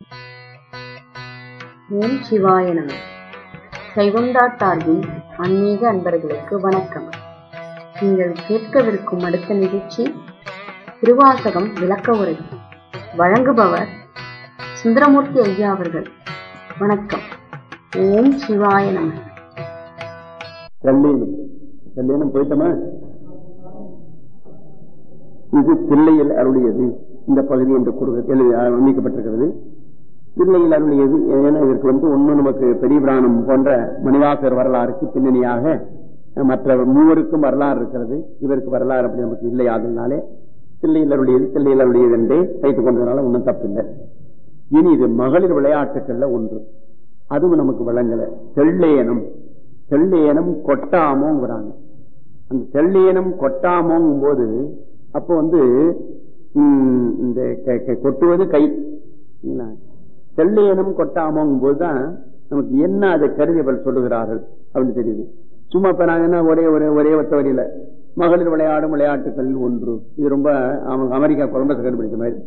ஓம் சிவாய நம சைவம்டா சார்பில் ஆன்மீக அன்பர்களுக்கு வணக்கம் நீங்கள் கேட்கவிருக்கும் அடுத்த நிகழ்ச்சி திருவாசகம் விளக்க உரை வழங்குபவர் சுந்தரமூர்த்தி ஐயா அவர்கள் வணக்கம் ஓம் சிவாய நம கல்லீனம் கல்லீனம் போயிட்டோமா இது தில்லையில் அருளியது இந்த பகுதி என்று கூறுக எழுதி அமைக்கப்பட்டிருக்கிறது தில்லையில் அருளியது ஏன்னா இதற்கு வந்து ஒண்ணு நமக்கு பெரிய பிராணம் போன்ற மணிவாசர் வரலாறுக்கு பின்னணியாக மற்ற மூவருக்கும் வரலாறு இருக்கிறது இவருக்கு வரலாறு அப்படி நமக்கு இல்லை அதனாலே தில்லையில் அருளியது தில்லையில் அருளியது என்றே வைத்துக் கொண்டதுனால ஒன்றும் தப்பில்லை இனி இது மகளிர் விளையாட்டுகள்ல ஒன்று அதுவும் நமக்கு வழங்கல தெள்ளேனம் தெள்ளேனம் கொட்டாமோங்கிறாங்க அந்த தெள்ளேனம் கொட்டாமோங்கும் போது அப்போ வந்து உம், இந்த க- க- கொட்டுவது கை இல்லைங்களா? தெள்ளேனம் கொட்டாமோங்கும் போதுதான் நமக்கு என்ன அதை கருதி அவர்கள் சொல்லுகிறார்கள் அப்படின்னு தெரியுது சும்மா இப்ப நாங்க என்ன ஒரே ஒரே ஒரே ஒத்த வரியில மகளிர் விளையாடும் விளையாட்டுகள் ஒன்று இது ரொம்ப அவங்க அமெரிக்கா கொலம்பஸ் கண்டுபிடிச்ச மாதிரி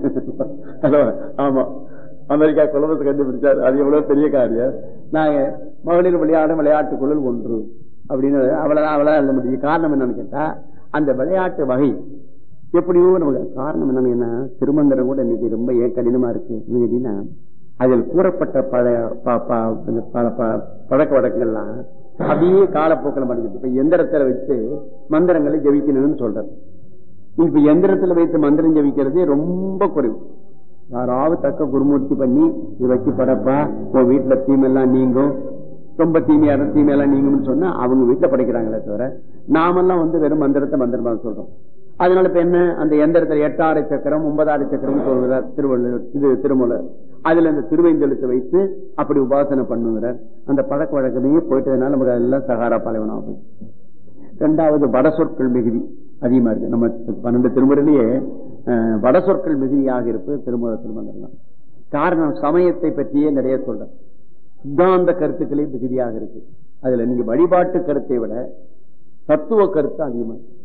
ஹலோ ஆமா அமெரிக்கா கொலம்பஸ் கண்டுபிடிச்சார் அது எவ்வளவு பெரிய காரியம் நாங்க மகளிர் விளையாடும் விளையாட்டுக்குழல் ஒன்று அப்படின்னு அவ்வளவுதான் அவ்வளவுதான் எழுத முடியும் காரணம் என்னன்னு கேட்டா அந்த விளையாட்டு வகை எப்படியோ நமக்கு காரணம் என்னன்னு என்ன திருமந்திரம் கூட இன்னைக்கு ரொம்ப ஏன் கடினமா இருக்கு என்ன கேட்டீங்கன்னா அதில் கூறப்பட்ட பழைய ப- ப- இந்த ப- ப- பழக்க வழக்கங்கள்லாம் அப்படியே காலப்போக்கில் மறைஞ்சிட்டு இப்ப எந்திரத்துல வச்சு மந்திரங்களை ஜெபிக்கணும்னு சொல்றாரு இப்ப எந்திரத்துல வைத்து மந்திரம் ஜெபிக்கிறது ரொம்ப குறைவு யாராவது தக்க குருமூர்த்தி பண்ணி இது வச்சு படப்பா உன் வீட்டுல தீமெல்லாம் நீங்கும் ரொம்ப தீமையா இருந்தா தீமையெல்லாம் நீங்கும்னு சொன்னா அவங்க வீட்டுல படைக்கிறாங்களே தவிர நாமெல்லாம் வந்து வெறும் மந்திரத்தை மந்திரமா சொல்றோம் அதனால இப்ப என்ன அந்த எந்திரத்துல எட்டாறு சக்கரம் ஒன்பதாறு சக்கரம் சொல்கிறார் திருவள்ளுவர் இது திருமூலர் அதுல அந்த திருவைந்தெழுத்தை வைத்து அப்படி உபாசனை பண்ணுகிறார் அந்த பழக்க வழக்கமே போயிட்டதுனால நமக்கு அதெல்லாம் சகாரா பாலைவனம் ஆகும் இரண்டாவது வட சொற்கள் மிகுதி அதிகமா இருக்கு நம்ம பன்னெண்டு திருமுறையிலேயே அஹ், வட சொற்கள் மிகுதியாக இருப்பது திருமுறை திருமந்திரம் தான் காரணம் சமயத்தை பற்றியே நிறைய சொல்ற சித்தாந்த கருத்துக்களே மிகுதியாக இருக்கு அதுல நீங்க வழிபாட்டு கருத்தை விட தத்துவ கருத்து அதிகமா இருக்கு.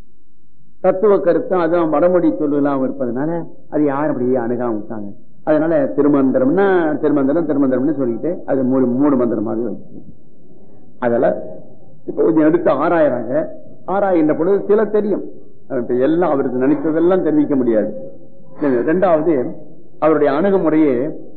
தத்துவ கருத்து அதுவும் வடமொழி சொல்லுலாம் இருப்பதனால அது யாரும் அப்படியே அணுகாம விட்டாங்க அதனால திருமந்திரம்னா திருமந்திரம் திருமந்திரம்னு சொல்லிட்டு அது மூணு மூணு மந்திரமாக வச்சு அதெல்லாம் இப்ப கொஞ்சம் எடுத்து ஆராயறாங்க ஆராயின்ற பொழுது சில தெரியும் இப்ப எல்லாம் அவருக்கு நினைத்ததெல்லாம் தெரிவிக்க முடியாது ரெண்டாவது அவருடைய அணுகுமுறையே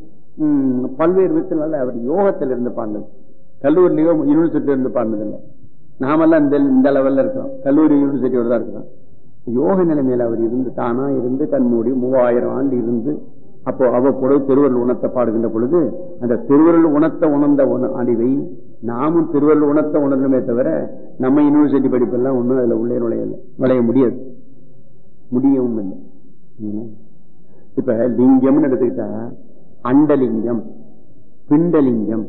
ம், பல்வேறு விதத்தினால அவர் யோகத்தில் இருந்து பாடினது கல்லூரிலயோ யூனிவர்சிட்டியில இருந்து பாடினதில்லை நாமெல்லாம் இந்த இந்த லெவல்ல இருக்கிறோம் கல்லூரி யூனிவர்சிட்டியோட தான் இருக்கிறோம் யோக நிலைமையில அவர் இருந்து தானா இருந்து கண்மூடி மூவாயிரம் ஆண்டு இருந்து அப்போ அவ்வப்பொழுது திருவருள் உணர்த்த பாடுகின்ற பொழுது அந்த திருவருள் உணர்த்த உணர்ந்த உண- அடிவை நாமும் திருவருள் உணர்த்த உணரணுமே தவிர நம்ம யூனிவர்சிட்டி படிப்பெல்லாம் ஒண்ணும் அதுல உள்ளே நுழையல நுழைய முடியாது முடியவும் இல்லை ம். இப்ப லிங்கம்னு எடுத்துக்கிட்டா அண்டலிங்கம் பிண்டலிங்கம்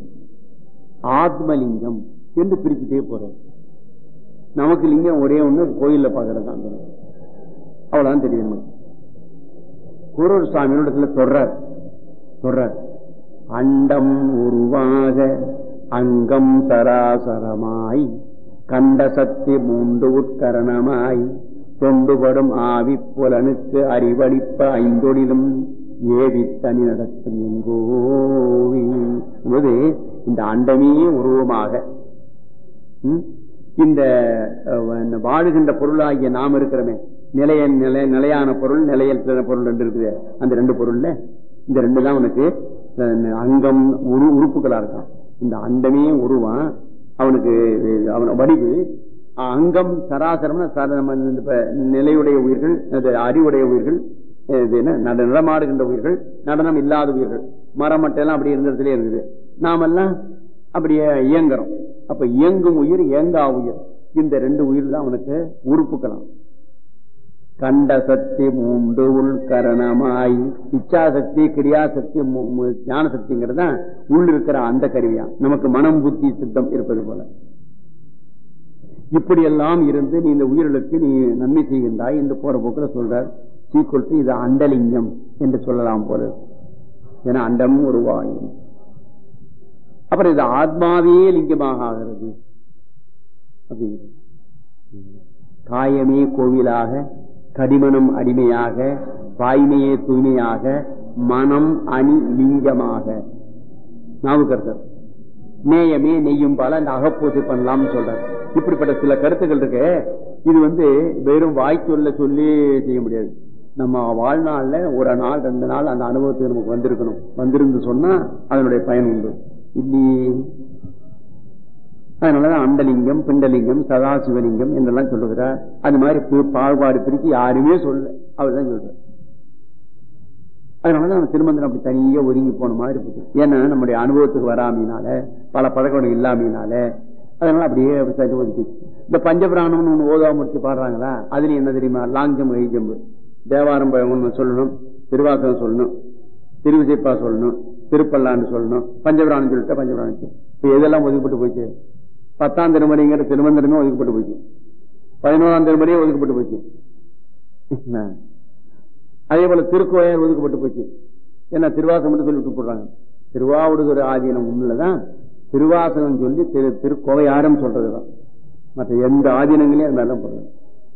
ஆத்மலிங்கம் என்று பிரிச்சுட்டே போறோம் நமக்கு லிங்கம் ஒரே ஒண்ணு கோயில்ல பாக்குறது தான் தெரியும். அவ்வளவுதான் தெரியும் நமக்கு குரூர் சுவாமியோட தொடர் தொடர் அண்டம் உருவாக அங்கம் சராசரமாய் கண்ட சக்தி மூன்று உட்கரணமாய் தொண்டுபடும் ஆவி புலனுக்கு அறிவளிப்ப ஐந்தொழிலும் ஏவி தனி நடத்தும் எங்கோவி என்பது இந்த அண்டமே உருவமாக ம்? இந்த அஹ், இந்த வாழுகின்ற பொருளாகிய நாம் இருக்கிறோமே நிலைய நிலை நிலையான பொருள் நிலையற்ற பொருள் ரெண்டு இருக்குது அந்த ரெண்டு பொருள்ல இந்த ரெண்டு தான் உனக்கு அஹ், அங்கம் உரு உறுப்புகளா இருக்கான் இந்த அண்டமே உருவான் அவனுக்கு அஹ், அவன் வடிவு அங்கம் சராசரம்னா சர- நம்ம இந்த இப்ப நிலையுடைய உயிர்கள் அது அறிவுடைய உயிர்கள் அஹ், இது என்ன நட- நடமாடுகின்ற உயிர்கள் நடனம் இல்லாத உயிர்கள் மரம் மட்டை எல்லாம் அப்படி இருந்ததுலயே இருக்குது நாமெல்லாம் அப்படியே இயங்குறோம் அப்ப இயங்கும் உயிர் இயங்கா உயிர் இந்த ரெண்டு உயிர் தான் அவனுக்கு உறுப்புக்கலாம் கண்ட சக்தி மூன்று உள்கரணமாய் இச்சா சக்தி கிரியா சக்தி மு- மு- ஞான சக்திங்கிறது தான் உள் இருக்கிற அந்த கருவியா நமக்கு மனம் புத்தி சித்தம் இருப்பது போல இப்படி எல்லாம் இருந்து நீ இந்த உயிர்களுக்கு நீ நன்மை செய்கின்றாய் என்று போற போக்குல சொல்றார் சீக்குள் இது அண்டலிங்கம் என்று சொல்லலாம் போல இருக்கு. ஏன்னா அண்டம் உருவாயும் அப்புறம் இது ஆத்மாவே லிங்கமாக ஆகிறது அப்படிங்கிறது காயமே கோவிலாக கடிமனம் அடிமையாக வாய்மையே தூய்மையாக மனம் அணி லிங்கமாக நாவுக்கரசர் நேயமே நெய்யும் பால அந்த அகப்பூசை பண்ணலாம்னு சொல்றார் இப்படிப்பட்ட சில கருத்துக்கள் இருக்கு இது வந்து வெறும் வாய்ச்சொல்ல சொல்லி செய்ய முடியாது நம்ம வாழ்நாள்ல ஒரு நாள் ரெண்டு நாள் அந்த அனுபவத்துக்கு நமக்கு வந்திருக்கணும் வந்திருந்து சொன்னா அதனுடைய பயன் உண்டு இல்லையே அதனாலதான் அண்டலிங்கம் பிண்டலிங்கம் சதாசிவலிங்கம் என்றெல்லாம் சொல்லுகிறார் அது மாதிரி பி- பாகுபாடு பிரிச்சு யாருமே சொல்ல அவர் தான் சொல்றார் அதனாலதான் நம்ம திருமந்திரம் அப்படி தனியா ஒதுங்கி போன மாதிரி இருக்கு ஏன்னா நம்முடைய அனுபவத்துக்கு வராமையினால பல பழக்கம் இல்லாமையினால அதனால அப்படியே சரி ஒதுக்கி இந்த பஞ்சபிராணம்னு ஒண்ணு ஓதாம முடிச்சு பாடுறாங்களா அதுல என்ன தெரியுமா long jump high jump Thevaram ஒண்ணு சொல்லணும் திருவாசகம் சொல்லணும் திருவிசைப்பா சொல்லணும் திருப்பல்லான்னு சொல்லணும் பஞ்சபிராணம் சொல்லிட்டு பஞ்சபிராணம் சொல்லு. இப்ப எதெல்லாம் ஒதுக்கப்பட்டு போச்சு பத்தாம் திருமறைங்கிற திருமந்திரமே ஒதுக்கப்பட்டு போச்சு பதினோராம் திருமறையே ஒதுக்கப்பட்டு போச்சு என்ன? அதே போல திருக்கோயில் ஒதுக்கப்பட்டு போச்சு ஏன்னா திருவாசகம் மட்டும் சொல்லி விட்டு போடுறாங்க திருவாவூடுதுறை ஆதீனம் உள்ளதான் திருவாசகம் சொல்லி திரு திருக்கோவையாரம் சொல்றதுதான் மற்ற எந்த ஆதீனங்களையும் அது மாதிரிதான் போடுறாங்க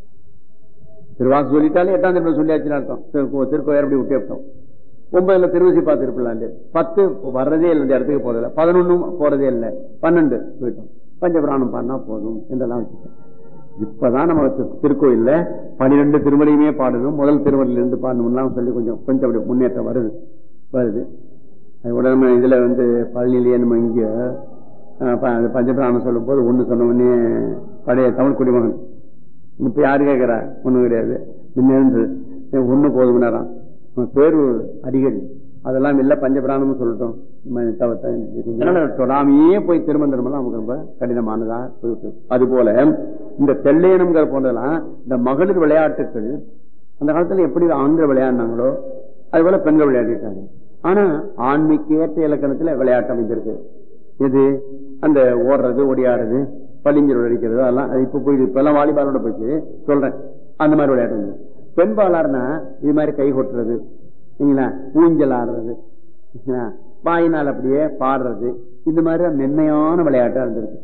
திருவாசகம் சொல்லிட்டாலே எட்டாம் திரும்ப சொல்லியாச்சுன்னு அர்த்தம் திரு- திருக்கோயார் அப்படி விட்டே விட்டோம் ஒன்பதுல திருவசி பார்த்திருப்பலாண்டு பத்து வர்றதே இல்லை இந்த இடத்துக்கு போறதில்ல பதினொன்னும் போறதே இல்லை பன்னெண்டு போயிட்டோம் பஞ்சபிராணம் பண்ணா போதும் என்றெல்லாம் வச்சுட்டோம் இப்பதான் நம்ம தி- திருக்கோயில்ல பனிரெண்டு திருமலையுமே பாடணும் முதல் திருமலையில இருந்து பாடணும்லாம் சொல்லி கொஞ்சம் கொஞ்சம் அப்படி முன்னேற்றம் வருது வருது அது கூட நம்ம இதுல வந்து பழனிலேயே நம்ம இங்க அஹ், ப- அந்த பஞ்சபிராணம் சொல்லும் போது ஒண்ணு சொன்ன உடனே பழைய தமிழ் குடிமகன் இப்ப யாரு கேட்கிறா ஒண்ணும் கிடையாது முன்ன இருந்து ஒண்ணு போதும்னாராம் அவன் பேரு அடிக்கடி அதெல்லாம் இல்ல பஞ்சபிராணம்னு சொல்லட்டும் ம- தவ- த- அதனால தொடாமையே போய் திருமந்திரம் எல்லாம் நமக்கு ரொம்ப கடினமானதா போயிட்டு அது போல இந்த தெல்லேனம்ங்கிற போன்றதெல்லாம் இந்த மகளிர் விளையாட்டுகள் அந்த காலத்துல எப்படி ஆண்கள் விளையாடினாங்களோ அது போல பெண்கள் விளையாடிருக்காங்க ஆனா ஆண்மைக்கு ஏற்ற இலக்கணத்துல விளையாட்டு அமைந்திருக்கு இது அந்த ஓடுறது ஒடியாடுறது பளிஞ்சல் அடிக்கிறது அதெல்லாம் அது இப்ப போய் இப்ப எல்லாம் வாலிபாலோட போச்சு சொல்றேன் அந்த மாதிரி விளையாட்டு வந்து. பெண் பாலார்னா இது மாதிரி கை கொட்டுறது சரிங்களா ஊஞ்சல் ஆடுறது சரிங்களா? வாயினால் அப்படியே பாடுறது இந்த மாதிரி மென்மையான விளையாட்டா இருந்திருக்கு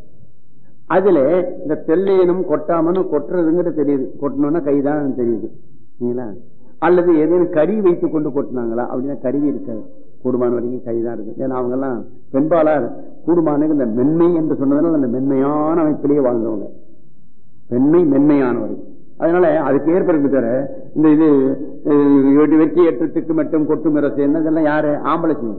அதுல இந்த தெல்லையனும் கொட்டாமனும் கொட்டுறதுங்கிறது தெரியுது கொட்டணும்னா கைதான் தெரியுது சரிங்களா அல்லது ஏதேனும் கறி வைத்து கொண்டு கொட்டினாங்களா அப்படின்னா கருவி இருக்காது கூடுமான வரைக்கும் கைதான் இருக்கு ஏன்னா அவங்க எல்லாம் பெண்பாளார் கூடுமானுக்கு இந்த மென்மை என்று சொன்னதுனால அந்த மென்மையான அமைப்பிலேயே வாழ்ந்தவங்க பெண்மை மென்மையானவர் அதனால அதுக்கு ஏற்படுத்தி தர இந்த இது அஹ், வெற்றி ஏற்றத்துக்கு மட்டும் கொட்டும் ரசம் என்னதெல்லாம் யாரு ஆம்பளை செய்யும்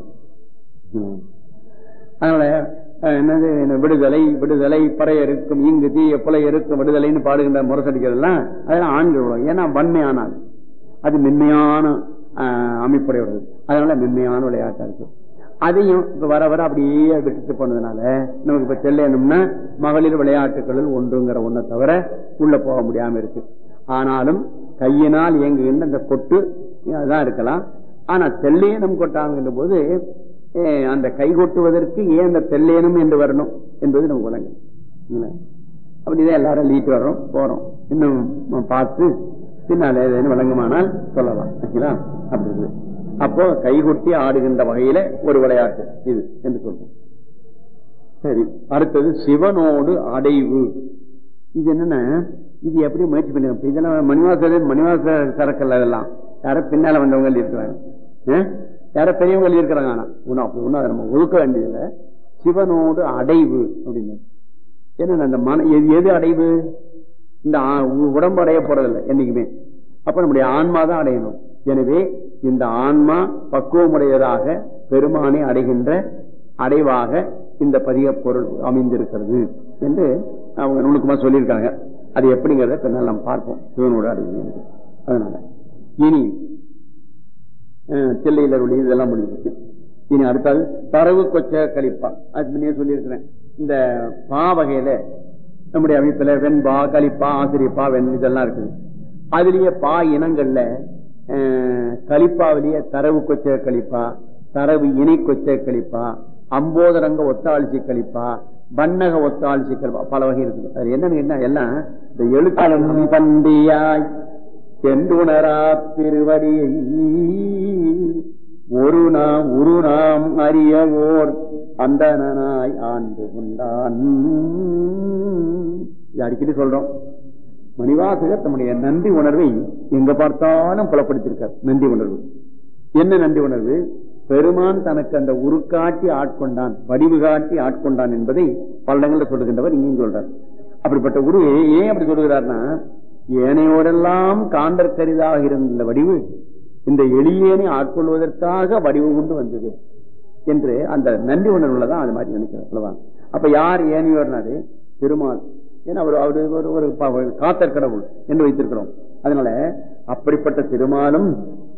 ம். அதனால அஹ், என்னது என்ன விடுதலை விடுதலை பறைய இருக்கும் இங்கு தீய புலை இருக்கும் விடுதலைன்னு பாடுகின்ற முரசடிக்கிறதெல்லாம் அதெல்லாம் ஆண்கள் உலகம் ஏன்னா வன்மையானால் அது மென்மையான அஹ், அமைப்புடையவர்கள் அதனால மென்மையான விளையாட்டா இருக்கு அதையும் இப்ப வர வர அப்படியே விட்டுட்டு போனதுனால நமக்கு இப்ப செல்லணும்னா மகளிர் விளையாட்டுகளில் ஒன்றுங்கிற ஒன்றை தவிர உள்ள போக முடியாம இருக்கு ஆனாலும் கையினால் இயங்குகின்ற அந்த கொட்டு அதான் இருக்கலாம் ஆனா தெல்லேனம் கொட்டாங்கிற போது அஹ், அந்த கை கொட்டுவதற்கு ஏன் அந்த தெல்லேனம் என்று வரணும் என்பது நமக்கு வழங்கும் இல்ல? அப்படிதான் எல்லாரும் எழுதிட்டு வர்றோம் போறோம் இன்னும் நம்ம பார்த்து பின்னால ஏதேனும் வழங்குமானால் சொல்லலாம் சரிங்களா? அப்படி இருக்குது அப்போ கைகொட்டி ஆடுகின்ற வகையில ஒரு விளையாட்டு இது என்று சொல்றோம் சரி அடுத்தது சிவனோடு அடைவு இது என்னன்னா இது எப்படி முயற்சி பண்ணி இதெல்லாம் மணிவாச மணிவாச சரக்கல்ல இதெல்லாம் யாரோ பின்னால வந்தவங்க எழுதியிருக்கிறாங்க ஆ? யாரோ பெரியவங்க எழுதியிருக்கிறாங்க ஆனா ஒன்னும் அப்படி ஒன்னும் அதை நம்ம ஒதுக்க வேண்டியதில்லை சிவனோடு அடைவு அப்படின்னு ஏன்னா அந்த மன எது எது அடைவு இந்த ஆ- உ- உடம்பு அடைய போறதில்லை என்னைக்குமே அப்ப நம்முடைய ஆன்மா தான் அடையணும் எனவே இந்த ஆன்மா பக்குவமுடையதாக பெருமானை அடைகின்ற அடைவாக இந்த பதிக பொருள் அமைந்திருக்கிறது என்று அவங்க நுணுக்கமா சொல்லியிருக்காங்க அது எப்படிங்கிறத பின்னால் நாம் பார்ப்போம் சிவனோட அடைவு என்று. அதனால இனி அஹ், தில்லையில உள்ள இதெல்லாம் முடிஞ்சிச்சு இனி அடுத்தது தரவு கொச்ச கழிப்பா அது முன்னே சொல்லியிருக்கிறேன் இந்த பா வகையில நம்முடைய அமைப்புல வெண்பா கலிப்பா ஆசிரியப்பா வெண் இதெல்லாம் இருக்குது அதுலயே பா இனங்கள்ல அஹ், கலிப்பாவிலேயே தரவு கொச்ச கழிப்பா தரவு இணை கொச்ச கழிப்பா அம்போதரங்க ஒத்தாளிச்சி கழிப்பா வண்ணக ஒத்தாளிச்சி கழிப்பா பல வகை இருக்குது அது என்னன்னு என்ன எல்லாம் இந்த எழுத்தாளம் பண்டியாய் சென்றுணரா திருவடியை ஒரு நாம் உரு நாம் அறியவோர் அந்தனாய் ஆண்டு கொண்டான் இது அடிக்கடி சொல்றோம் மணிவாசகர் தம்முடைய நன்றி உணர்வை எங்க பார்த்தாலும் புலப்படுத்தியிருக்கார் நன்றி உணர்வு என்ன நன்றி உணர்வு பெருமான் தனக்கு அந்த உருக்காட்டி ஆட்கொண்டான் வடிவு காட்டி ஆட்கொண்டான் என்பதை பல இடங்களில் சொல்லுகின்றவர் இங்கேயும் சொல்றார் அப்படிப்பட்ட குரு ஏன் அப்படி சொல்லுகிறார்னா ஏனையோரெல்லாம் காண்டற்கரிதாக இருந்த இந்த வடிவு இந்த எளியேனை ஆட்கொள்வதற்காக வடிவு கொண்டு வந்தது என்று அந்த நன்றி உணர்வுல தான் அது மாதிரி நினைக்கிறார் அல்லவா அப்ப யார் ஏனையோர்னாரு திருமால் ஏன்னா அவர் அவரு ஒரு ஒரு ப- காத்தற் கடவுள் என்று வைத்திருக்கிறோம் அதனால அப்படிப்பட்ட திருமாலும்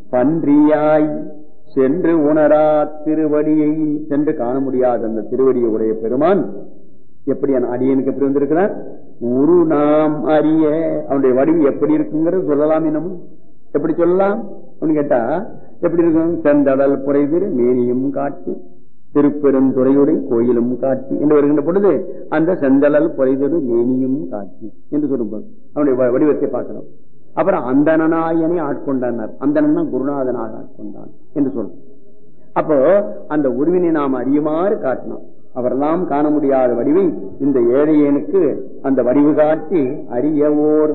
பன்றியாய் சென்று உணரா திருவடியை சென்று காண முடியாத அந்த திருவடியை உடைய பெருமான் எப்படி அந்த அடியனுக்கு எப்படி வந்திருக்கிறார் உரு நாம் அறிய அவனுடைய வடிவு எப்படி இருக்குங்கிறது சொல்லலாம் என்னமோ எப்படி சொல்லலாம் அப்படின்னு கேட்டா எப்படி இருக்கும் செந்தடல் புரைதிரு மேனியும் காட்டு திருப்பெருந்துறையுடைய கோயிலும் காட்சி என்று வருகின்ற பொழுது அந்த செந்தழல் புரைதிரு மேனியும் காட்சி என்று சொல்லும்போது அவனுடைய வ- வடிவத்தை பார்க்கிறோம் அப்புறம் அந்தனாயனை ஆட்கொண்டார் அந்தனா குருநாதனாக ஆட்கொண்டான் என்று சொல்றோம் அப்போ அந்த உருவினை நாம் அறியுமாறு காட்டினோம் அவரெல்லாம் காண முடியாத வடிவை இந்த ஏழையனுக்கு அந்த வடிவு காட்டி அறியவோர்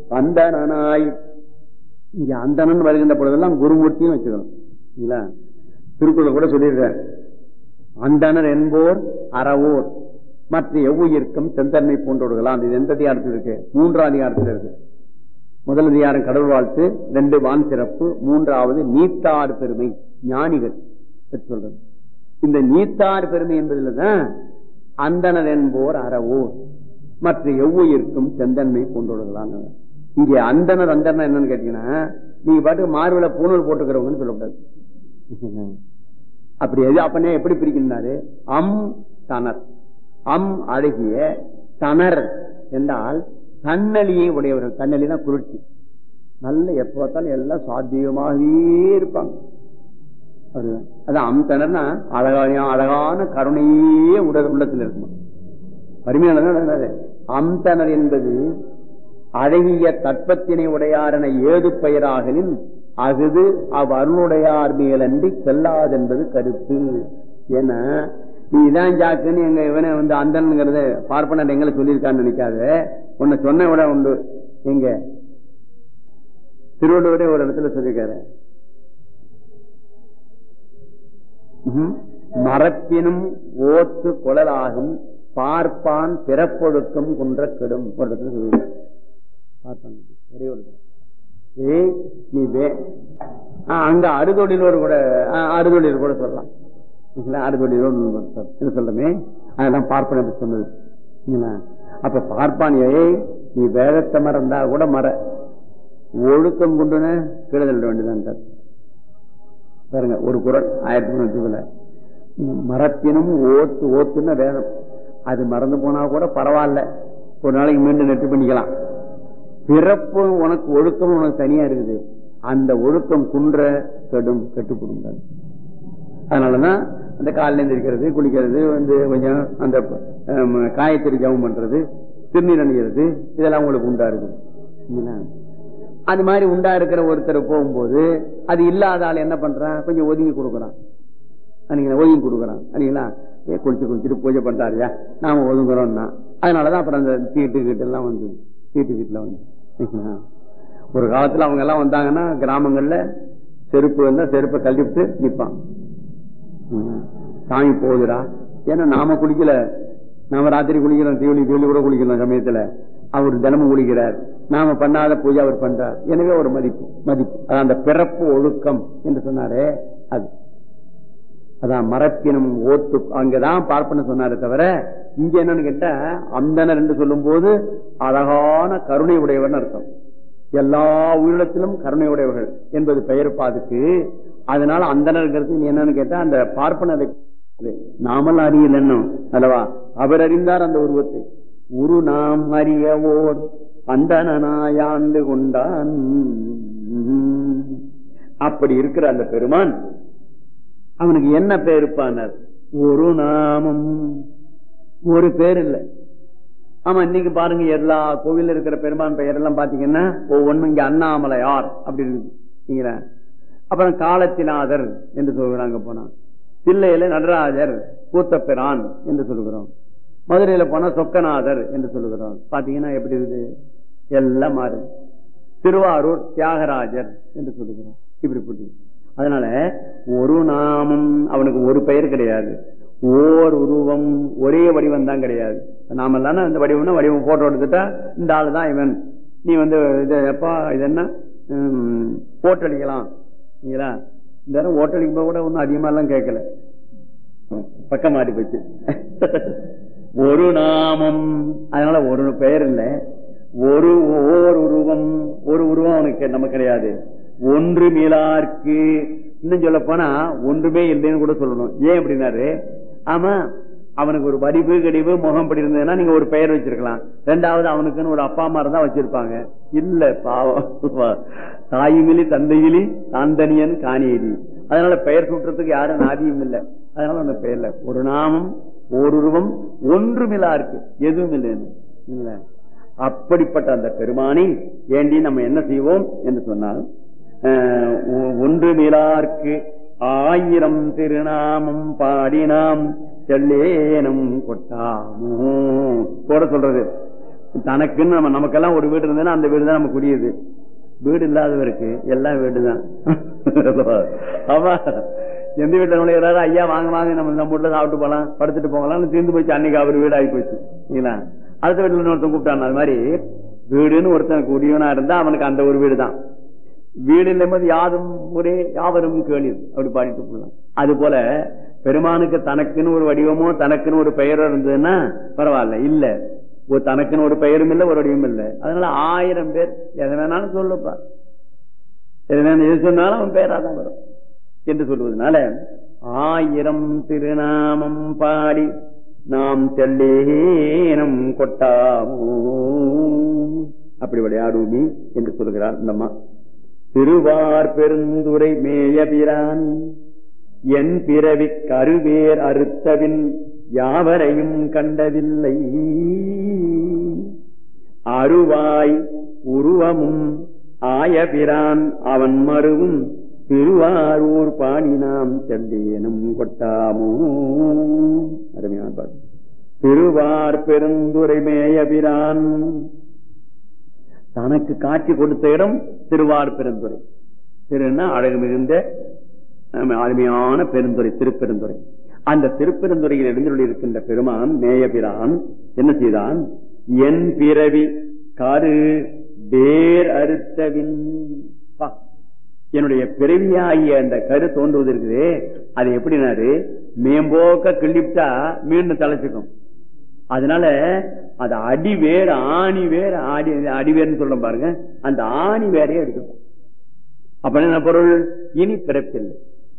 அந்தனாய் இங்க அந்தணன் வருகின்ற பொழுதெல்லாம் குருமூர்த்தியும் வச்சுக்கணும் இல்லைங்களா திருக்குறள் கூட சொல்லிடுறார் அந்தணர் என்போர் அறவோர் மற்ற எவ்வுயிர்க்கும் செந்தன்மை போன்றவர்களாம் இது எந்த அதிகாரத்தில் இருக்கு மூன்றாம் அதிகாரத்தில் இருக்கு முதல் அதிகாரம் கடவுள் வாழ்த்து ரெண்டு வான் சிறப்பு மூன்றாவது நீத்தார் பெருமை ஞானிகள் பற்றி சொல்றது இந்த நீத்தார் பெருமை என்பதில் தான் அந்தனர் என்போர் அறவோர் மற்ற எவ்வுயிர்க்கும் செந்தன்மை கொண்டுள்ளதாங்க இங்கே அந்தனர் அந்தனர் என்னன்னு கேட்டீங்கன்னா நீங்க பாட்டுக்கு மார்பில பூணூல் போட்டுக்கிறவங்கன்னு சொல்லக்கூடாது அப்படி எது அப்பனே எப்படி பிரிக்கின்றாரு அம் தனர் அம் அழகிய தனர் என்றால் தன்னலியை உடையவர்கள் தன்னலினா குளிர்ச்சி நல்ல எப்ப பார்த்தாலும் எல்லாம் சாத்தியமாகவே இருப்பாங்க அதுதான். அதான் அம் தனர்னா அழகான அழகான கருணையே உடல் உள்ளத்தில் இருக்குமா அருமையானது அம் தனர் என்பது அழகிய தட்பத்தினை உடையாரன ஏது பெயராகலின் அகுது அவ் அருணுடையார் மேலன்றி செல்லாதென்பது கருத்து ஏன்னா நீ இதான் ஜாக்குன்னு எங்க இவனை வந்து அந்தன்ங்கிறத பார்ப்பனர் எங்களை சொல்லியிருக்கான்னு நினைக்காத உன்னை சொன்ன விட உண்டு எங்க திருவள்ளுவரே ஒரு இடத்துல சொல்லியிருக்காரு ம்ஹும். மரப்பினும் ஓத்து குழலாகும் பார்ப்பான் பிறப்பொழுக்கம் குன்ற கெடும் ஒரு இடத்துல சொல்லியிருக்காரு பார்ப்பான் ஒரே ஒரு தடவை. ஏய் நீ வே ஆ, அங்க அறுதொழிலோடு கூட ஆ, அறுதொழில் கூட சொல்லலாம் இல்ல, அறுதொழிலோடு என்ன சொல்றமே அதெல்லாம் பார்ப்பன அப்படி சொன்னது இல்லைங்களா? அப்ப பார்ப்பான் ஏய் நீ வேதத்தை மறந்தா கூட மற ஒழுக்கம் கொண்டுன கீழே தள்ள வேண்டியதான் பாருங்க ஒரு குரல் ஆயிரத்தி முன்னூத்தி மரத்தினும் ஓத்து ஓத்துன்னு வேதம் அது மறந்து போனா கூட பரவாயில்ல ஒரு நாளைக்கு மீண்டும் நெட்டு பண்ணிக்கலாம் பிறப்பு உனக்கு ஒழுக்கம் உனக்கு தனியா இருக்குது அந்த ஒழுக்கம் குன்ற கெடும் கெட்டு கொடுங்க அதனாலதான் அந்த காலையில எந்திரிக்கிறது குளிக்கிறது வந்து கொஞ்சம் அந்த ஹம், காயத்திரி ஜபம் பண்றது திருநீர் அணிகிறது இதெல்லாம் உங்களுக்கு உண்டா இருக்குது இல்லைங்களா? அது மாதிரி உண்டா இருக்கிற ஒருத்தர் போகும்போது அது இல்லாத ஆள் என்ன பண்றான் கொஞ்சம் ஒதுங்கி கொடுக்குறான் அன்னைக்கு ஒதுங்கி கொடுக்குறான் இல்லைங்களா ஏ குளிச்சு குளிச்சுட்டு பூஜை பண்றாருயா நாம ஒதுங்குறோம்னா அதனாலதான் அப்புறம் அந்த தீட்டு கீட்டு எல்லாம் வந்து தீட்டு கீட்டுல வந்து சரிங்களா? ஒரு காலத்துல அவங்க எல்லாம் வந்தாங்கன்னா கிராமங்கள்ல செருப்பு வந்தா செருப்பை கழட்டிவிட்டு நிப்பான் ம். சாமி போகுதுடா ஏன்னா நாம குளிக்கல நாம ராத்திரி குளிக்கிறோம் தீவளி தீவளி கூட குளிக்கிறோம் சமயத்துல அவர் தினமும் குளிக்கிறார் நாம பண்ணாத பூஜை அவர் பண்றார் எனவே ஒரு மதிப்பு மதிப்பு அதான் அந்த பிறப்பு ஒழுக்கம் என்று சொன்னாரே அது அதான் மரப்பினம் ஓத்து அங்கதான் பார்ப்பன சொன்னாரே தவிர இங்க என்னன்னு கேட்டா அந்தனர் என்று சொல்லும் போது அழகான கருணை உடையவன் அர்த்தம் எல்லா உயிரினத்திலும் கருணை உடையவர்கள் என்பது பெயர் பாதுக்கு அதனால அந்தனர்ங்கிறது நீ என்னன்னு கேட்டா அந்த பார்ப்பனரை நாமல் அறியல் என்னும் அல்லவா அவர் அறிந்தார் அந்த உருவத்தை உரு நாம் அறியவோர் அந்தனாயாண்டு கொண்டான் அப்படி இருக்கிற அந்த பெருமான் அவனுக்கு என்ன பேர் இருப்பானர் ஒரு நாமம் ஒரு பேர் இல்லை ஆமா இன்னைக்கு பாருங்க எல்லா கோவில்ல இருக்கிற பெருமான் பெயர் எல்லாம் பாத்தீங்கன்னா ஒவ்வொன்றும் இங்க அண்ணாமலையார் அப்படி இருக்குது அப்புறம் காலத்தினாதர் என்று சொல்கிறாங்க போனா பிள்ளையில நடராஜர் கூத்தப்பிரான் என்று சொல்லுகிறோம் மதுரையில போனா சொக்கநாதர் என்று சொல்லுகிறோம் பாத்தீங்கன்னா எப்படி இருக்குது எல்லாம் மாறுது திருவாரூர் தியாகராஜர் என்று சொல்லுகிறோம் இப்படி போட்டு அதனால ஒரு நாமம் அவனுக்கு ஒரு பெயர் கிடையாது ஓர் உருவம் ஒரே வடிவம் தான் கிடையாது நாம தானே இந்த வடிவம்னா வடிவம் போட்டோ எடுத்துட்டா இந்த ஆளு தான் இவன் நீ வந்து இது எப்பா இது என்ன போட்டோ அடிக்கலாம் சரிங்களா இந்த நேரம் ஓட்டோ அடிக்கும் கூட ஒன்றும் அதிகமா எல்லாம் கேட்கல பக்கம் மாறி போச்சு ஒரு நாமம் அதனால ஒரு பெயர் இல்ல ஒரு ஓர் உருவம் ஒரு உருவம் அவனுக்கு நம்ம கிடையாது ஒன்று மீளார்க்கு இன்னும் சொல்ல போனா ஒன்றுமே இல்லைன்னு கூட சொல்லணும் ஏன் அப்படின்னாரு ஆமா அவனுக்கு ஒரு வடிவு கடிவு முகம் படி இருந்ததுன்னா நீங்க ஒரு பெயர் வச்சிருக்கலாம் ரெண்டாவது அவனுக்குன்னு ஒரு அப்பா அம்மா தான் வச்சிருப்பாங்க இல்ல பாவம் தாயுமிலி தந்தையிலி தாந்தனியன் காணியடி அதனால பெயர் சூட்டுறதுக்கு யாரும் நாதியும் இல்லை அதனால அந்த பெயர்ல ஒரு நாமம் ஓருருவம் ஒன்றுமில்லா இருக்கு எதுவும் இல்லைன்னு அப்படிப்பட்ட அந்த பெருமானை வேண்டி நம்ம என்ன செய்வோம் என்று சொன்னால் ஒன்று மிலார்க்கு ஆயிரம் திருநாமம் பாடினாம் செல்லேனும் கொட்டாமோ போட சொல்றது தனக்குன்னு நம்ம நமக்கெல்லாம் ஒரு வீடு இருந்ததுன்னா அந்த வீடு தான் நம்ம குடியுது வீடு இல்லாதவருக்கு எல்லாம் வீடு தான் ஆமா எந்த வீட்டுல நுழையிறாரு ஐயா வாங்க வாங்க நம்ம நம்ம வீட்டுல சாப்பிட்டு போலாம் படுத்துட்டு போகலாம் தீர்ந்து போச்சு அன்னைக்கு அவர் வீடு ஆகி போச்சு இல்லைங்களா அடுத்த வீட்டுல ஒருத்தன் கூப்பிட்டான் அது மாதிரி வீடுன்னு ஒருத்தன் குடியவனா இருந்தா அவனுக்கு அந்த ஒரு வீடு தான் வீடு இல்லாமல் யாதும் ஒரே யாவரும் கேள்வி அப்படி பாடிட்டு போடலாம் அது போல பெருமானுக்கு தனக்குன்னு ஒரு வடிவமோ தனக்குன்னு ஒரு பெயரோ இருந்ததுன்னா பரவாயில்ல இல்ல ஒரு தனக்குன்னு ஒரு பெயரும் இல்லை ஒரு வடிவம் இல்லை அதனால ஆயிரம் பேர் எதை வேணாலும் சொல்லுப்பா எது சொன்னாலும் அவன் பேராதான் வரும் என்று சொல்வதனால ஆயிரம் திருநாமம் பாடி நாம் செல்லேனம் கொட்டாமோ அப்படி விளையாடுவோமே என்று சொல்கிறார் இந்தம்மா திருவார் பெருந்துரை மேயபிரான் என் பிறவி கருவேர் அறுத்தவின் யாவரையும் கண்டதில்லை அருவாய் உருவமும் ஆயபிரான் அவன் மருவும் திருவாரூர் பாடினாம் செல்லேனும் கொட்டாமோ அருமையான பாட்டு திருவார் பெருந்துரை மேயபிரான் தனக்கு காட்சி கொடுத்த இடம் திருவார் பெருந்துறை திருன்னா அழகு மிகுந்த அருமையான பெருந்துறை திருப்பெருந்துறை அந்த திருப்பெருந்துறையில் எழுந்துள்ள இருக்கின்ற பெருமான் மேயபிரான் என்ன செய்தான் என் பிறவி கரு வேர் அறுத்தவின் என்னுடைய பிறவியாகிய அந்த கரு தோன்றுவது இருக்குது அது எப்படினாரு மேம்போக்க கிள்ளிவிட்டா மீண்டும் தலைச்சுக்கும் அதனால அது அடி வேர் ஆணி வேர் ஆடி அடிவேர்னு சொல்ல பாருங்க அந்த ஆணி வேரையே எடுக்கணும் அப்ப என்ன பொருள் இனி பிறப்பில்லை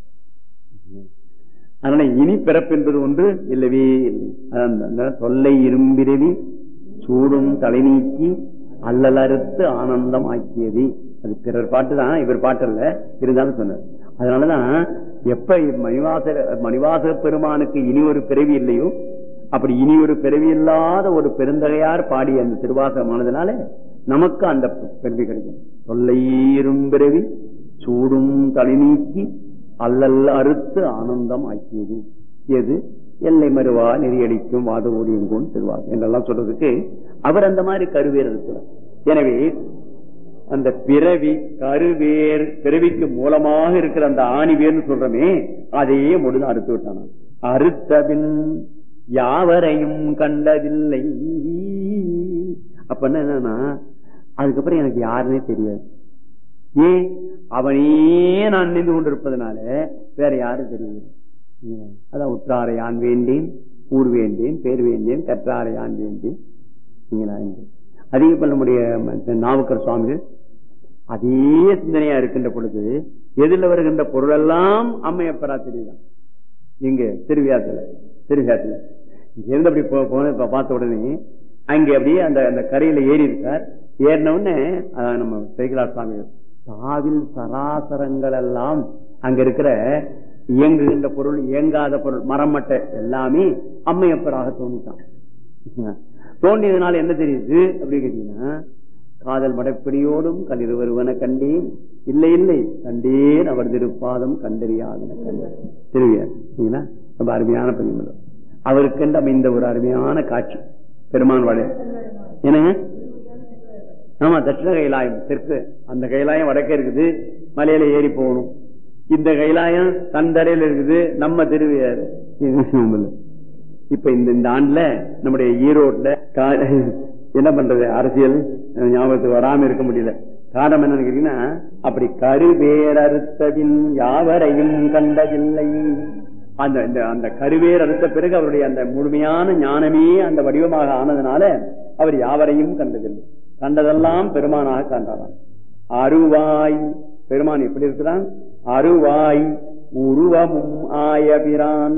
அதனால இனி பிறப்பு என்பது ஒன்று இல்லவே இல்லை தொல்லை இரும்பிரவி சூடும் தலை நீக்கி அல்லலறுத்து ஆனந்தம் ஆக்கியது அது பிறர் பாட்டு தான் இவர் பாட்டு அல்ல இருந்தாலும் சொன்னார் அதனாலதான் எப்ப மணிவாச மணிவாச பெருமானுக்கு இனி ஒரு பிறவி இல்லையோ அப்படி இனி ஒரு பிறவி இல்லாத ஒரு பெருந்தகையார் பாடிய அந்த திருவாசகமானதுனால நமக்கு அந்த பெருமை கிடைக்கும் தொல்லையிரும் பிறவி சூடும் தலை நீக்கி அல்லல்ல அறுத்து ஆனந்தம் ஆக்கியது எது எல்லை மறுவா நெறியடிக்கும் வாத ஓடியங்கோன் திருவாசகம் என்றெல்லாம் சொல்றதுக்கு அவர் அந்த மாதிரி கருவேர் இருக்கிறார் எனவே அந்த பிறவி கருவேர் பிறவிக்கு மூலமாக இருக்கிற அந்த ஆணிவேர்னு சொல்றமே அதையே முடிந்து அறுத்து விட்டான அறுத்தபின் யாவரையும் கண்டதில்லை அப்ப என்னன்னா அதுக்கப்புறம் எனக்கு யாருன்னே தெரியாது ஏன் அவனே நான் நின்று கொண்டிருப்பதனால வேற யாரும் தெரியாது அதான் உற்றாரை ஆண் வேண்டேன் ஊர் வேண்டேன் பேர் வேண்டேன் கற்றாரை ஆண் வேண்டேன் அதே போல நம்முடைய நாவுக்கர் சுவாமிகள் அதே சிந்தனையா இருக்கின்ற பொழுது எதில் வருகின்ற பொருள் எல்லாம் அம்மையப்பரா தெரியுதான் இங்க திருவியாத்துல திருவியாத்துல இருந்து அப்படி போன பார்த்த உடனே அங்க அப்படியே அந்த அந்த கரையில ஏறி இருக்கார் ஏறின உடனே நம்ம சைக்கிளார் சுவாமிகள் தாவில் சராசரங்கள் எல்லாம் அங்க இருக்கிற இயங்குகின்ற பொருள் இயங்காத பொருள் மரமட்ட எல்லாமே அம்மையப்பராக தோணிட்டான் தோண்டியதுனால என்ன தெரியுது அப்படின்னு கேட்டீங்கன்னா காதல் மடப்பிடியோடும் கல்லிரு வருவன கண்டேன் இல்லை இல்லை கண்டேன் அவர் திருப்பாதம் கண்டறியாதன கண்டேன் திருவியார் ரொம்ப அருமையான பதிவு அவருக்கு அமைந்த ஒரு அருமையான காட்சி பெருமான் வாழ என்னங்க ஆமா தட்சிண கைலாயம் தெற்கு அந்த கைலாயம் வடக்கே இருக்குது மலையில ஏறி போகணும் இந்த கைலாயம் தன் தரையில் இருக்குது நம்ம திருவியார் இப்ப இந்த இந்த ஆண்டுல நம்முடைய ஈரோட்ல கா- என்ன பண்றது அரசியல் ஞாபகத்துக்கு வராம இருக்க முடியல காரணம் என்னன்னு கேட்டீங்கன்னா அப்படி கருவேர் அறுத்ததின் யாவரையும் கண்டதில்லை அந்த இந்த அந்த கருவேர் அறுத்த பிறகு அவருடைய அந்த முழுமையான ஞானமே அந்த வடிவமாக ஆனதுனால அவர் யாவரையும் கண்டதில்லை கண்டதெல்லாம் பெருமானாக கண்டாராம் அருவாய் பெருமான் எப்படி இருக்கிறான் அருவாய் உருவமும் ஆயபிரான்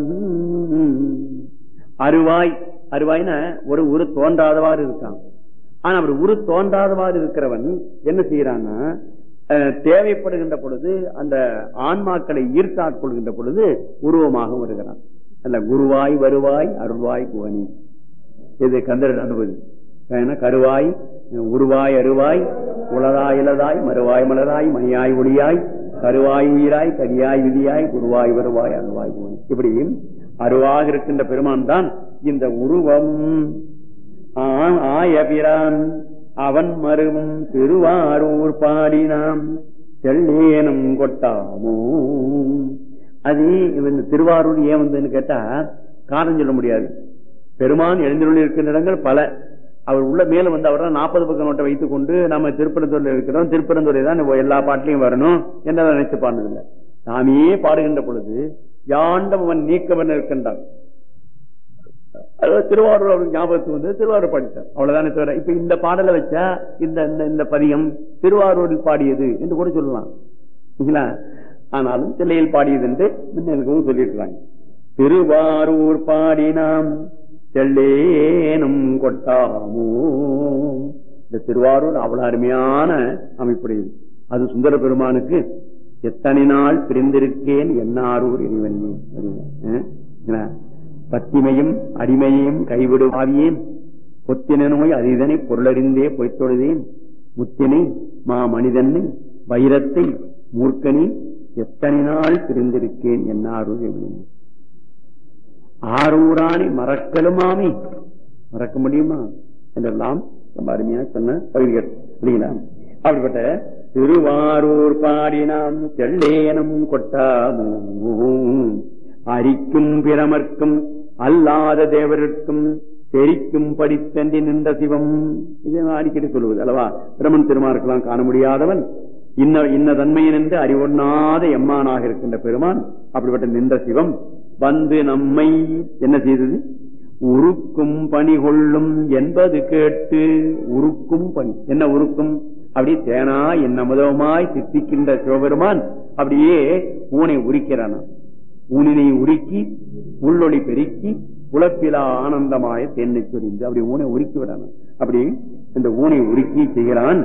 அருவாய் அருவாய்னா ஒரு உரு தோன்றாதவாறு இருக்கான் ஆனா அவர் உரு தோன்றாதவாறு இருக்கிறவன் என்ன செய்யறான்னா அஹ், தேவைப்படுகின்ற பொழுது அந்த ஆன்மாக்களை ஈர்த்தாட்கொள்கின்ற பொழுது உருவமாக வருகிறான் அல்ல குருவாய் வருவாய் அருள்வாய் குவனி இது கந்தர் அனுபவி ஏன்னா கருவாய் உருவாய் அருவாய் உளதாய் இலதாய் மறுவாய் மலராய் மணியாய் ஒளியாய் கருவாய் உயிராய் கரியாய் விதியாய் குருவாய் வருவாய் அருவாய் குவனி இப்படி அருவாக இருக்கின்ற பெருமான் தான் இந்த உருவம் ஆ- ஆயபிரான் அவன் மருவும் திருவாரூர் பாடினாம் செல்லேனும் கொட்டாமோ அது இந்த திருவாரூர் ஏன் வந்ததுன்னு கேட்டா காரணம் சொல்ல முடியாது பெருமான் எழுந்தருள் இருக்கின்ற இடங்கள் பல அவர் உள்ள மேல வந்து அவர் நாற்பது பக்கம் நோட்டை வைத்துக் கொண்டு நம்ம திருப்பரந்தூர்ல இருக்கிறோம் திருப்பரந்தூரை தான் நம்ம எல்லா பாட்டிலையும் வரணும் என்ன நினைச்சு பாடுனதில்லை சாமியே பாடுகின்ற பொழுது யாண்டம் அவன் நீக்கவன் இருக்கின்றான் அதாவது திருவாரூர் அவருக்கு ஞாபகத்துக்கு வந்து திருவாரூர் பாடிட்டார் அவ்வளவுதானே தவிர இப்ப இந்த பாடலை வச்சா இந்த இந்த- இந்த பதியம் திருவாரூரில் பாடியது என்று கூட சொல்லலாம் சரிங்களா? ஆனாலும் தில்லையில் பாடியது என்று முன்னேற்கவும் சொல்லியிருக்கிறாங்க திருவாரூர் பாடினாம் செல்லேனும் கொட்டாமோ இந்த திருவாரூர் அவ்வளவு அருமையான அமைப்புடையது அது சுந்தர பெருமானுக்கு எத்தனை நாள் பிரிந்திருக்கேன் என்னாரூர் இறைவனே அப்படின்னு. அஹ்? என்ன? பத்திமையும் அடிமையையும் கைவிடும் ஆவியேன் பொத்தின நோய் அதனை பொருளறிந்தே பொய்த்தொழுதேன் முத்தினை மா மனிதனை வைரத்தை மூர்க்கனி எத்தனை நாள் பிரிந்திருக்கேன் என்னாரூர் இறைவனே ஆரூராணி மறக்கலுமாமி மறக்க முடியுமா என்றெல்லாம் ரொம்ப அருமையா சொன்ன பகுதிகள் இல்லைங்களா அப்படிப்பட்ட திருவாரூர் பாடினாம் செல்லேனம் கொட்டாமும் அரிக்கும் பிரமர்க்கும் அல்லாத தேவருக்கும் தெரிக்கும் படித்தன்றி நின்ற சிவம் இதை நான் அடிக்கடி சொல்லுவது அல்லவா பிரமன் திருமாருக்கெல்லாம் காண முடியாதவன் இன்ன இன்ன தன்மையின் என்று அறிவொண்ணாத எம்மானாக இருக்கின்ற பெருமான் அப்படிப்பட்ட நின்ற சிவம் வந்து நம்மை என்ன செய்தது உருக்கும் பணி கொள்ளும் என்பது கேட்டு உருக்கும் பணி என்ன உருக்கும் அப்படி தேனா என் அமுதமாய் சித்திக்கின்ற சிவபெருமான் அப்படியே ஊனை உரிக்கிறானா ஊனினை உருக்கி உள்ளொளி பெருக்கி உழப்பிலா ஆனந்தமாய தென்னை சொரிந்து அப்படி ஊனை உருக்கி விடணும் அப்படி இந்த ஊனை உருக்கி செய்கிறான்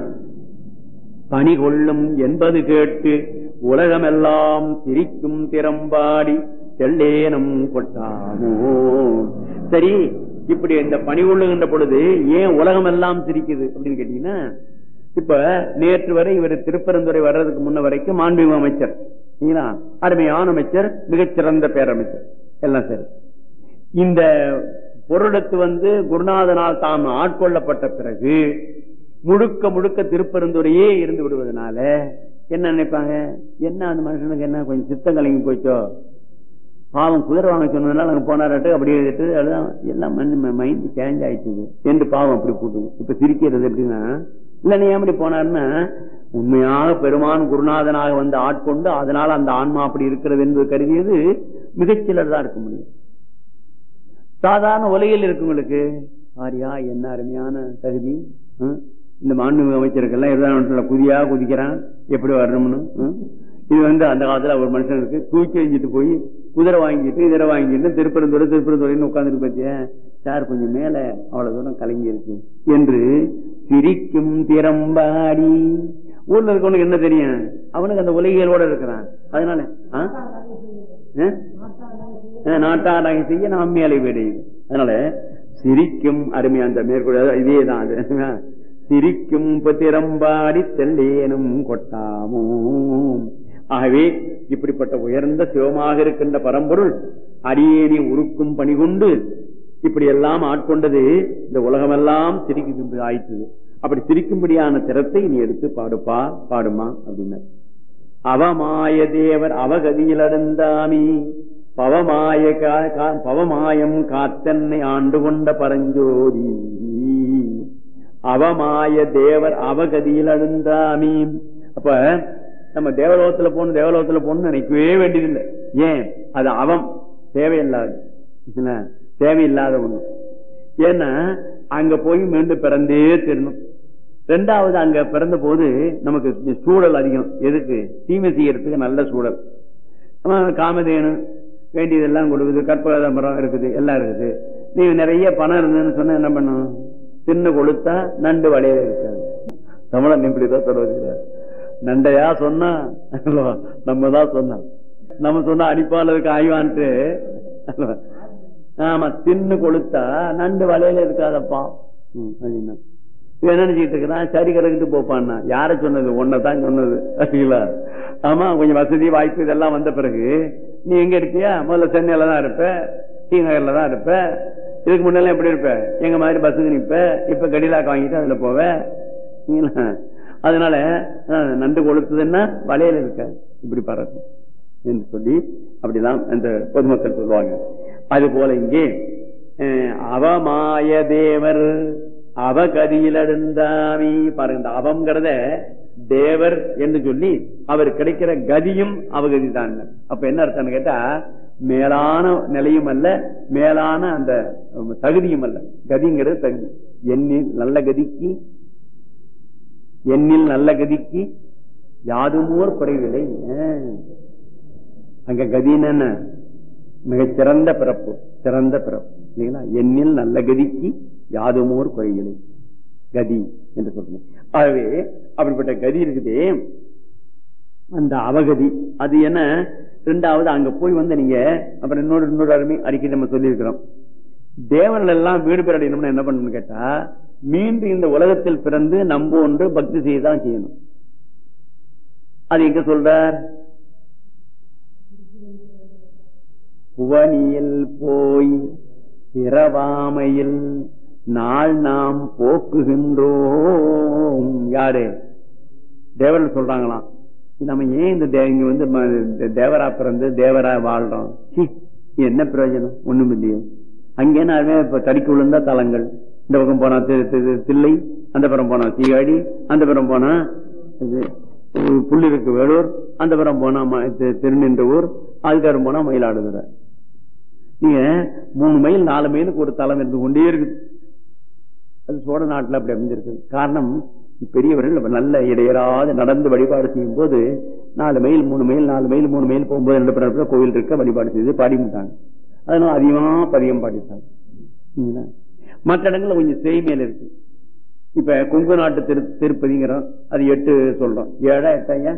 பணி கொள்ளும் என்பது கேட்டு உலகமெல்லாம் சிரிக்கும் திறம்பாடி செல்லேனம் கொட்டாமோ சரி இப்படி இந்த பணி கொள்ளுகின்ற பொழுது ஏன் உலகம் எல்லாம் சிரிக்குது அப்படின்னு கேட்டீங்கன்னா இப்ப நேற்று வரை இவர் திருப்பரந்துரை வர்றதுக்கு முன்ன வரைக்கும் மாண்புமிகு அமைச்சர் சரிங்களா அருமையான அமைச்சர் மிகச்சிறந்த பேரமைச்சர் எல்லாம் சரி இந்த பொருளுக்கு வந்து குருநாதனால் தாம் ஆட்கொள்ளப்பட்ட பிறகு முழுக்க முழுக்க திருப்பெருந்துறையே இருந்து விடுவதனால என்ன நினைப்பாங்க என்ன அந்த மனுஷனுக்கு என்ன கொஞ்சம் சித்தம் கலங்கி போச்சோ பாவம் குதிரை வாங்க சொன்னதுனால அங்க போனாராட்டு அப்படி எழுதிட்டு அதுதான் எல்லாம் மைண்ட் சேஞ்ச் ஆயிடுச்சு என்று பாவம் அப்படி போட்டுது இப்ப சிரிக்கிறது எப்படின்னா இல்ல நீ எப்படி போனாருன்னா உண்மையாக பெருமான் குருநாதனாக வந்து ஆட்கொண்டு அதனால அந்த ஆன்மா அப்படி இருக்கிறது என்று கருதியது மிகச்சிலர் தான் இருக்க முடியும் சாதாரண உலகில் இருக்கவங்களுக்கு ஆரியா என்ன அருமையான தகுதி ஹம்? இந்த மாண்புமிகு அமைச்சருக்கெல்லாம் எதாவது புதியா குதிக்கிறான் எப்படி வரணும்னு ஹம்? இது வந்து அந்த காலத்துல ஒரு மனுஷனுக்கு தூக்கி எறிஞ்சிட்டு போய் குதிரை வாங்கிட்டு இதரை வாங்கிட்டு திருப்பரந்துறை திருப்பரந்துறைன்னு உட்கார்ந்துட்டு பார்த்தியா சார் கொஞ்சம் மேல அவ்வளவு தூரம் கலங்கி இருக்கு என்று சிரிக்கும் திறம்பாடி ஊர்ல இருக்கவனுக்கு என்ன தெரியும் அவனுக்கு அந்த உலகியலோட இருக்கிறான் அதனால ஆ? ஆ? ஆ, நாட்டாடாக செய்ய நாம் மேலே வீடு அதனால சிரிக்கும் அருமை அந்த மேற்கொள்ள இதே தான் அது சிரிக்கும் திறம்பாடி தெல்லேனும் கொட்டாமோ ஆகவே இப்படிப்பட்ட உயர்ந்த சிவமாக இருக்கின்ற பரம்பொருள் அடியேனி உருக்கும் பணி கொண்டு இப்படி எல்லாம் ஆட்கொண்டது இந்த உலகமெல்லாம் சிரிக்கும் ஆயிற்று அப்படி சிரிக்கும்படியான திறத்தை நீ எடுத்து பாடுப்பா பாடுமா அப்படின்னாரு அவமாய தேவர் அவகதியில் அடந்தாமி பவமாய கா- கா- பவமாயம் காத்தன்னை ஆண்டு கொண்ட பரஞ்சோதி அவமாய தேவர் அவகதியில் அழுந்தாமி அப்ப நம்ம தேவலோகத்துல போகணும் தேவலோகத்துல போகணும்னு நினைக்கவே வேண்டியதில்லை ஏன் அது அவம் தேவையில்லாது என்ன? தேவையில்லாத ஒண்ணு ஏன்னா அங்க போய் மீண்டும் பிறந்தே தெரியணும் ரெண்டாவது அங்க பிறந்த போது நமக்கு சூழல் அதிகம் எதுக்கு தீமை செய்யறதுக்கு நல்ல சூழல் ஆமா, காமதேனு வேண்டியதெல்லாம் கொடுக்குது கற்பகதம்பரம் இருக்குது எல்லாம் இருக்குது நீ நிறைய பணம் இருந்ததுன்னு சொன்னா என்ன பண்ணும் தின்னு கொளுத்தா நண்டு வளையல இருக்காது தமிழன் இப்படிதான் சொல்லுவார் நண்டையா சொன்னா நம்ம தான் சொன்னோம் நம்ம சொன்னா அடிப்பாளருக்கு ஆய்வான்ட்டு ஆமா தின்னு கொளுத்தா நண்டு வலையில இருக்காதப்பா ம், அப்படின்னா இவன் என்ன நினைச்சிட்டு இருக்கிறான் சரி கிடக்கிட்டு போப்பான்னா யார சொன்னது தான் சொன்னது சரிங்களா ஆமா கொஞ்சம் வசதி வாய்ப்பு இதெல்லாம் வந்த பிறகு நீ எங்க இருப்பியா முதல்ல சென்னையில தான் இருப்ப ஸ்ரீநகர்ல தான் இருப்ப இதுக்கு முன்னெல்லாம் எப்படி இருப்ப எங்க மாதிரி பஸ்ஸுக்கு நிப்ப இப்ப கடிலாக்கு வாங்கிட்டு அதுல போவ சரிங்களா? அதனால அஹ், நண்டு கொளுத்துதுன்னா வலையில இருக்க இப்படி பறக்கும் என்று சொல்லி அப்படிதான் அந்த பொதுமக்கள் சொல்லுவாங்க அது போல இங்கே அஹ், அவமாய தேவர் அவகதியில் அழுந்தாமி பாருங்க இந்த அவங்கிறத தேவர் என்று சொல்லி அவர் கிடைக்கிற கதியும் அவகதி தான் அப்ப என்ன அர்த்தம்னு கேட்டா மேலான நிலையும் அல்ல மேலான அந்த தகுதியும் அல்ல கதிங்கிறது தகுதி எண்ணில் நல்ல கதிக்கு எண்ணில் நல்ல கதிக்கு யாதுமோர் குறைவில்லை ஆஹ். அங்க கதின்னு என்ன மிகச்சிறந்த பிறப்பு சிறந்த பிறப்பு இல்லைங்களா எண்ணில் நல்ல கதிக்கு யாதுமோர் குறைவில்லை கதி என்று சொல்றேன் ஆகவே அப்படிப்பட்ட கதி இருக்குதே அந்த அவகதி அது என்ன ரெண்டாவது அங்க போய் வந்து நீங்க அப்புறம் இன்னொரு இன்னொரு அருமை அடிக்கடி நம்ம சொல்லியிருக்கிறோம் தேவர்கள் எல்லாம் வீடு பேர் அடையணும்னா என்ன பண்ணணும்னு கேட்டா மீண்டும் இந்த உலகத்தில் பிறந்து நம்போன்று பக்தி செய்யதான் செய்யணும் அது எங்க சொல்றார் புவனியில் போய் பிறவாமையில் நாள் நாம் போக்குகின்றோம் யாரு தேவர்கள் சொல்றாங்களாம் நம்ம ஏன் இந்த தே- இங்க வந்து ம- இந்த தேவரா பிறந்து தேவரா வாழ்றோம் சீ, என்ன பிரயோஜனம் ஒண்ணும் இல்லையே அங்கே நான் இப்ப தடிக்கு விழுந்தா தலங்கள் இந்த பக்கம் போனா தி- தி- தில்லை அந்த புறம் போனா சீகாடி அந்த புறம் போனா இது, உம், புள்ளிருக்கு வேலூர் அந்த புறம் போனா ம- தி- திருநின்ற ஊர் அதுக்கப்புறம் போனா மயிலாடுதுறை நீங்க மூணு மைல் நாலு மைலுக்கு ஒரு தலம் இருந்து கொண்டே இருக்குது அது சோழ நாட்டுல அப்படி அமைஞ்சிருக்கு காரணம் பெரியவர்கள் நல்ல இடையராது நடந்து வழிபாடு செய்யும் போது நாலு மைல் மூணு மைல் நாலு மைல் மூணு மைல் போகும்போது ரெண்டு பேர் கோவில் இருக்க வழிபாடு செய்து பாடிவிட்டாங்க அதனால அதிகமா பதிகம் பாடிட்டாங்க சரிங்களா? மற்ற இடங்கள்ல கொஞ்சம் செய்மையில இருக்கு இப்ப கொங்கு நாட்டு திரு திருப்பதிங்கிறோம் அது எட்டு சொல்றோம் ஏழா எட்டாயா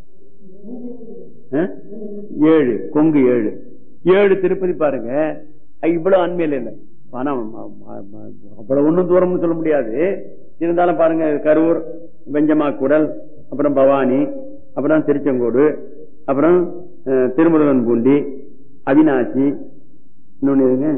ஆ? ஏழு கொங்கு ஏழு ஏழு திருப்பதி பாருங்க அஹ் இவ்வளவு அண்மையில இல்ல பணம் ம- ம- ம- அவ்வளவு ஒண்ணும் தூரம்னு சொல்ல முடியாது இருந்தாலும் பாருங்க கரூர் வெஞ்சமா குடல் அப்புறம் பவானி அப்புறம் திருச்செங்கோடு அப்புறம் அஹ், திருமுருகன் பூண்டி அவினாசி இன்னொன்னு இருங்க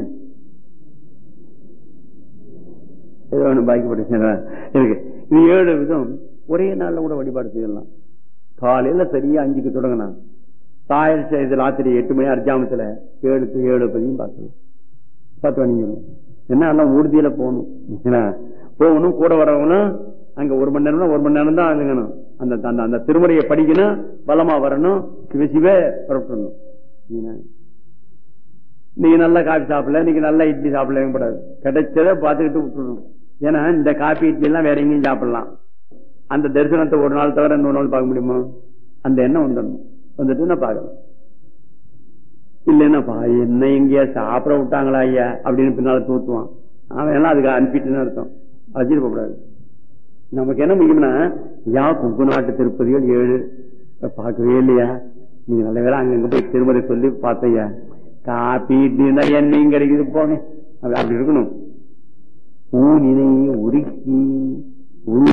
ஏதோ ஒண்ணு பாக்கிப்பட்டு இருக்கு இது ஏழு விதம் ஒரே நாள்ல கூட வழிபாடு செய்யலாம் காலையில சரியா அஞ்சுக்கு தொடங்கினா தாயர் செய்த ராத்திரி எட்டு மணி அர்ஜாமத்துல ஏழு to ஏழு பதியும் பார்க்கணும் பத்து மணிக்கணும் என்ன எல்லாம் ஊர்தியில போகணும் என்ன? போகணும் கூட வரவங்களும் அங்க ஒரு மணி நேரம்னா ஒரு மணி நேரம் தான் அணுகணும் அந்த அந்த அந்த திருமுறையை படிக்கணும் பலமா வரணும் சிவ சிவ புறப்படணும் என்ன? நீங்க நல்ல காபி சாப்பிடல நீங்க நல்ல இட்லி சாப்பிடல கூடாது கிடைச்சதை பார்த்துக்கிட்டு விட்டுடணும் ஏன்னா இந்த காபி இட்லி எல்லாம் வேற எங்கேயும் சாப்பிடலாம் அந்த தரிசனத்தை ஒரு நாள் தவிர இன்னொரு நாள் பார்க்க முடியுமா அந்த எண்ணம் வந்துடணும் வந்துட்டு நான் பார்க்கணும் இல்லைன்னாப்பா என்ன எங்கேயா சாப்பிட விட்டாங்களா ஐயா அப்படின்னு பின்னால தூத்துவான் அவன் எல்லாம் அதுக்கு அனுப்பிட்டுன்னு அர்த்தம் வச்சிட்டு போகக்கூடாது நமக்கு என்ன முக்கியம்னா யா குங்கு நாட்டு திருப்பதிகள் ஏழு இப்ப பார்க்கவே இல்லையா நீங்க நல்ல வேலை அங்கங்க போய் திருமறை சொல்லி பார்த்தையா காப்பி இட்லி இருந்தா எண்ணெயும் கிடைக்குது போங்க அப்படி அப்படி இருக்கணும் ஊனினை உருக்கி உள்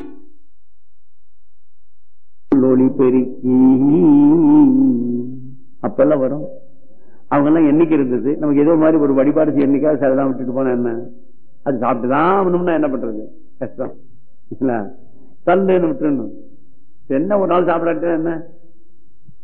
ஒளி பெருக்கி அப்பெல்லாம் வரும் அவங்க எல்லாம் என்னைக்கு இருந்தது நமக்கு ஏதோ மாதிரி ஒரு வழிபாடு செய்ய என்னைக்காவது சரிதான் விட்டுட்டு போனா என்ன அது சாப்பிட்டுதான் ஆகணும்னா என்ன பண்றது கஷ்டம் இல்ல தள்ளுன்னு விட்டுறணும் என்ன ஒரு நாள் சாப்பிடாட்டு என்ன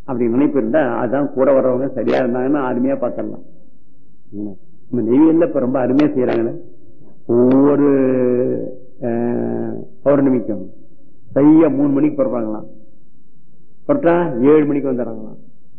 அப்படி நினைப்பு இருந்தா அதான் கூட வர்றவங்க சரியா இருந்தாங்கன்னா அருமையா பார்த்துடலாம் நம்ம நெய்வேலியில் இப்ப ரொம்ப அருமையா செய்யறாங்களே ஒவ்வொரு அஹ், பௌர்ணமிக்கும் சரியா மூணு மணிக்கு புறப்பாங்களாம் புறப்பட்டா ஏழு மணிக்கு வந்துடுறாங்களாம்